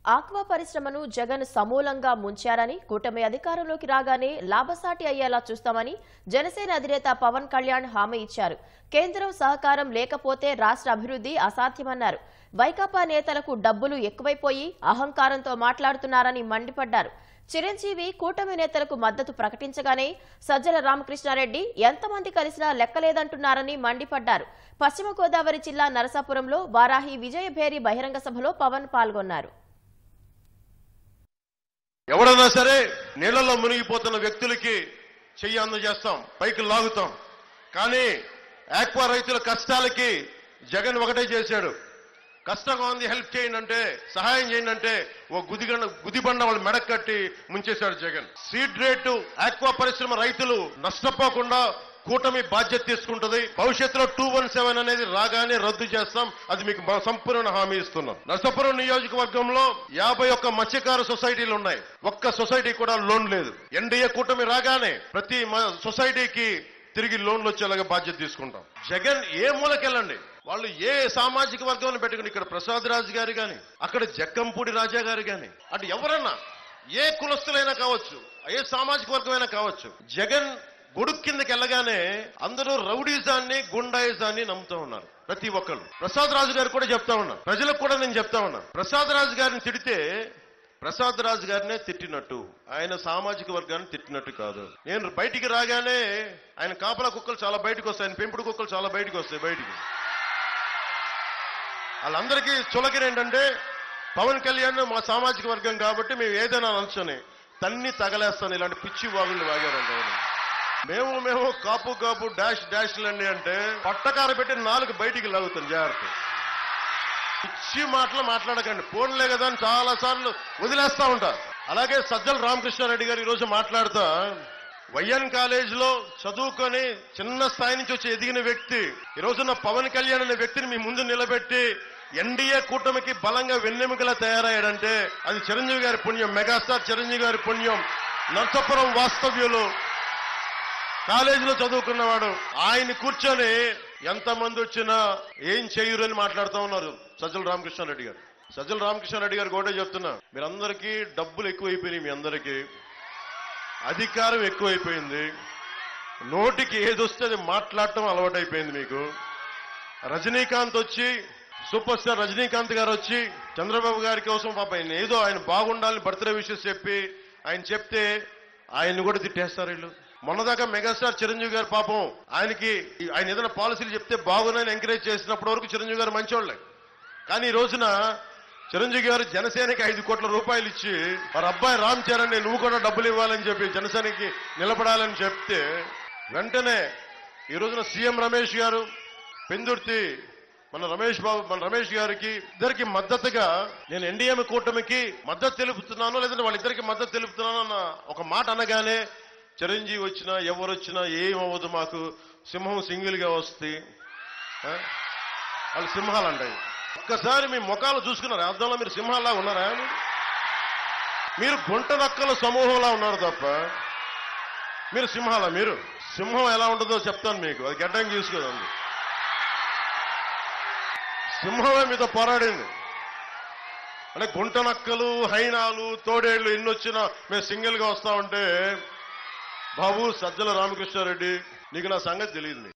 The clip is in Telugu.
ఆక్వా పరిశ్రమను జగన్ సమూలంగా ముంచారని కూటమి అధికారంలోకి రాగానే లాభసాటి అయ్యేలా చూస్తామని జనసేన అధినేత పవన్ కళ్యాణ్ హామీ ఇచ్చారు కేంద్రం సహకారం లేకపోతే రాష్ట్ర అభివృద్ధి అసాధ్యమన్నారు వైకాపా నేతలకు డబ్బులు ఎక్కువైపోయి అహంకారంతో మాట్లాడుతున్నారని మండిపడ్డారు చిరంజీవి కూటమి నేతలకు మద్దతు ప్రకటించగానే సజ్జల రామకృష్ణారెడ్డి ఎంతమంది కలిసినా లెక్కలేదంటున్నారని మండిపడ్డారు పశ్చిమ గోదావరి జిల్లా నరసాపురంలో వారాహి విజయభేరి బహిరంగ సభలో పవన్ పాల్గొన్నారు ఎవడన్నా సరే నీళ్లలో మునిగిపోతున్న వ్యక్తులకి చెయ్యి అందజేస్తాం పైకి లాగుతాం కానీ ఆక్వా రైతుల కష్టాలకి జగన్ ఒకటే చేశాడు కష్టంగా ఉంది హెల్ప్ చేయండి అంటే సహాయం చేయండి అంటే ఓ గుదిగండ గుదిబండ వాళ్ళు మెడక్ కట్టి ముంచేశాడు జగన్ సీడ్ రేటు ఆక్వా పరిశ్రమ రైతులు నష్టపోకుండా కూటమి బాధ్యత తీసుకుంటది భవిష్యత్తులో టూ వన్ సెవెన్ అనేది రాగానే రద్దు చేస్తాం అది మీకు మా సంపూర్ణ హామీ ఇస్తున్నాం నరసాపురం నియోజకవర్గంలో యాభై ఒక్క మత్స్యకార సొసైటీలు ఉన్నాయి ఒక్క సొసైటీ కూడా లోన్ లేదు ఎన్డీఏ కూటమి రాగానే ప్రతి మ- సొసైటీకి తిరిగి లోన్లు వచ్చేలాగా బాధ్యత తీసుకుంటాం జగన్ ఏ మూలకెళ్ళండి వాళ్ళు ఏ సామాజిక వర్గం పెట్టుకుని ఇక్కడ ప్రసాద్ రాజు గారు గాని అక్కడ జక్కంపూడి రాజా గారు గాని అటు ఎవరన్నా ఏ కులస్తులైనా కావచ్చు ఏ సామాజిక వర్గమైనా కావచ్చు జగన్ గొడుగు కిందకి వెళ్ళగానే అందరూ రౌడీజాన్ని గుండాయిజాన్ని నమ్ముతూ ఉన్నారు ప్రతి ఒక్కళ్ళు ప్రసాద్ రాజు గారు కూడా చెప్తా ఉన్నారు ప్రజలకు కూడా నేను చెప్తా ఉన్నా ప్రసాద్ రాజు గారిని తిడితే ప్రసాద్ రాజు గారినే తిట్టినట్టు ఆయన సామాజిక వర్గాన్ని తిట్టినట్టు కాదు నేను బయటికి రాగానే ఆయన కాపలా కుక్కలు చాలా బయటకు వస్తాయి ఆయన పెంపుడు కుక్కలు చాలా బయటకు వస్తాయి బయటికి వాళ్ళందరికీ చులకన ఏంటంటే పవన్ కళ్యాణ్ మా సామాజిక వర్గం కాబట్టి మేము ఏదైనా అనొచ్చని తన్ని తగలేస్తాను ఇలాంటి పిచ్చి వాగుళ్ళు వాగారంట ఆయన. మేము మేము కాపు కాపు డాష్ డాష్లండి అంటే పట్టకార పెట్టి నాలుగు బయటికి లాగుతాం జాగ్రత్త పిచ్చి మాటలు మాట్లాడకండి ఫోన్లే కదా అని చాలా సార్లు వదిలేస్తా ఉంటా అలాగే సజ్జల రామకృష్ణారెడ్డి గారు ఈరోజు మాట్లాడుతా వైఎన్ కాలేజ్ లో చదువుకొని చిన్న స్థాయి నుంచి వచ్చి ఎదిగిన వ్యక్తి ఈ రోజున పవన్ కళ్యాణ్ అనే వ్యక్తిని మీ ముందు నిలబెట్టి ఎన్డీఏ కూటమికి బలంగా వెన్నెముకలా తయారయ్యాడంటే అది చిరంజీవి గారి పుణ్యం మెగాస్టార్ చిరంజీవి గారి పుణ్యం నర్సపురం వాస్తవ్యులు కాలేజీలో చదువుకున్నవాడు ఆయన కూర్చొని ఎంతమంది వచ్చినా ఏం చేయరు అని మాట్లాడుతూ ఉన్నారు సజ్జల రామకృష్ణారెడ్డి గారు సజ్జల రామకృష్ణారెడ్డి గారు కూడా చెప్తున్నా మీరందరికీ డబ్బులు ఎక్కువైపోయినాయి మీ అందరికీ అధికారం ఎక్కువైపోయింది నోటికి ఏదొస్తే అది మాట్లాడటం అలవాటైపోయింది మీకు రజనీకాంత్ వచ్చి సూపర్ స్టార్ రజనీకాంత్ గారు వచ్చి చంద్రబాబు గారి కోసం పాప ఆయన ఏదో ఆయన బాగుండాలని బర్త్డే విషెస్ చెప్పి ఆయన చెప్తే ఆయన్ని కూడా తిట్టేస్తారు వీళ్ళు మొన్నదాకా మెగాస్టార్ చిరంజీవి గారు పాపం ఆయనకి ఆయన ఏదైనా పాలసీలు చెప్తే బాగున్నాయని ఎంకరేజ్ చేసినప్పటి వరకు చిరంజీవి గారు మంచోళ్ళే కానీ ఈ రోజున చిరంజీవి గారు జనసేనకి ఐదు కోట్ల రూపాయలు ఇచ్చి వారి అబ్బాయి రామ్ చరణ్ నువ్వు కూడా డబ్బులు ఇవ్వాలని చెప్పి జనసేనకి నిలబడాలని చెప్తే వెంటనే ఈ రోజున సీఎం రమేష్ గారు పెందుర్తి మన రమేష్ బాబు మన రమేష్ గారికి ఇద్దరికి మద్దతుగా నేను ఎన్డీఎం కూటమికి మద్దతు తెలుపుతున్నాను లేదంటే వాళ్ళిద్దరికి మద్దతు తెలుపుతున్నాను అన్న ఒక మాట అనగానే చిరంజీవి వచ్చినా ఎవరు వచ్చినా ఏమవ్వదు మాకు సింహం సింగిల్ గా వస్తుంది ఆ? వాళ్ళు సింహాలు అంటాయి ఒక్కసారి మీ ముఖాలు చూసుకున్నారు అర్థంలో మీరు సింహాల్లా ఉన్నారా మీరు గుంట నక్కల సమూహంలా ఉన్నారు తప్ప మీరు సింహాలా మీరు సింహం ఎలా ఉంటుందో చెప్తాను మీకు అది గడ్డం చూసుకోదండి సింహమే మీతో పోరాడింది అంటే గుంట నక్కలు హైనాలు తోడేళ్లు ఎన్ని వచ్చినా మేము సింగిల్ గా వస్తా ఉంటే బాబు సజ్జల రామకృష్ణారెడ్డి నీకు నా సంగతి తెలియదు నీకు